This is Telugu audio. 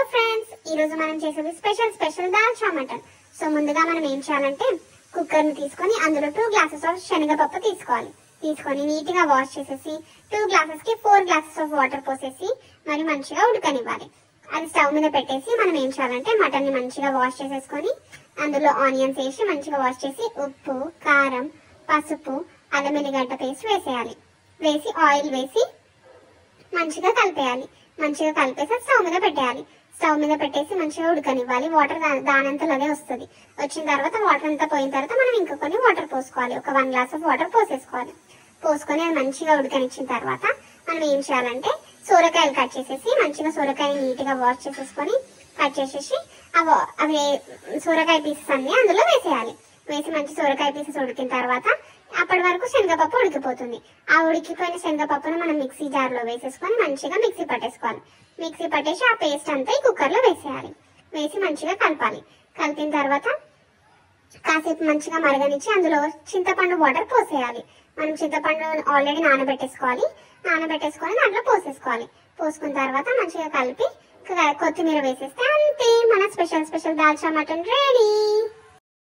ఫ్రెండ్స్ ఈ రోజు మనం చేసేది special special dalcha mutton so ముందుగా మనం ఏం చేయాలంటే కుక్కర్ ని తీసుకొని అందులో టూ గ్లాసెస్ ఆఫ్ శనగపప్పు తీసుకోవాలి తీసుకొని నీట్ గా వాష్ చేసేసి టూ గ్లాసెస్ కి ఫోర్ గ్లాసెస్ ఆఫ్ వాటర్ పోసేసి మరి మంచిగా ఉడకనివ్వాలి అది స్టవ్ మీద పెట్టేసి మనం ఏం చేయాలంటే మటన్ ని మంచిగా వాష్ చేసేసుకొని అందులో ఆనియన్స్ వేసి మంచిగా వాష్ చేసి ఉప్పు కారం పసుపు అల్లం ఎల్లిగడ్డ పేస్ట్ వేసేయాలి వేసి ఆయిల్ వేసి మంచిగా కలిపేయాలి మంచిగా కలిపేసి స్టవ్ మీద పెట్టేయాలి స్టవ్ మీద పెట్టేసి మంచిగా ఉడకనివ్వాలి వాటర్ దానంతలో అదే వస్తుంది వచ్చిన తర్వాత వాటర్ అంతా పోయిన తర్వాత మనం ఇంకా కొన్ని వాటర్ పోసుకోవాలి ఒక వన్ గ్లాస్ ఆఫ్ వాటర్ పోసేసుకోవాలి పోసుకొని అది మంచిగా ఉడకనిచ్చిన తర్వాత మనం ఏం చేయాలంటే సూరకాయలు కట్ చేసేసి మంచిగా సూరకాయని నీట్ గా వాష్ చేసేసుకొని కట్ చేసేసి అవి అవి సూరకాయ పీసెస్ అన్ని అందులో వేసేయాలి వేసి మంచి సూరకాయ పీసెస్ ఉడికిన తర్వాత అప్పటి వరకు శనగపప్పు ఉడికిపోతుంది ఆ ఉడికిపోయిన శనగపప్పును మనం మిక్సీ జార్ లో వేసేసుకొని మంచిగా మిక్సీ పట్టేసుకోవాలి మిక్సీ పట్టేసి ఆ పేస్ట్ అంతా ఈ కుక్కర్ లో వేసేయాలి వేసి మంచిగా కలపాలి కలిపిన తర్వాత కాసేపు మంచిగా మరగనిచ్చి అందులో చింతపండు వాటర్ పోసేయాలి మనం చింతపండు ఆల్రెడీ నానబెట్టేసుకోవాలి నానబెట్టేసుకొని దాంట్లో పోసేసుకోవాలి పోసుకున్న తర్వాత మంచిగా కలిపి క- కొత్తిమీర వేసేస్తే అంతే మన special special dalcha mutton ready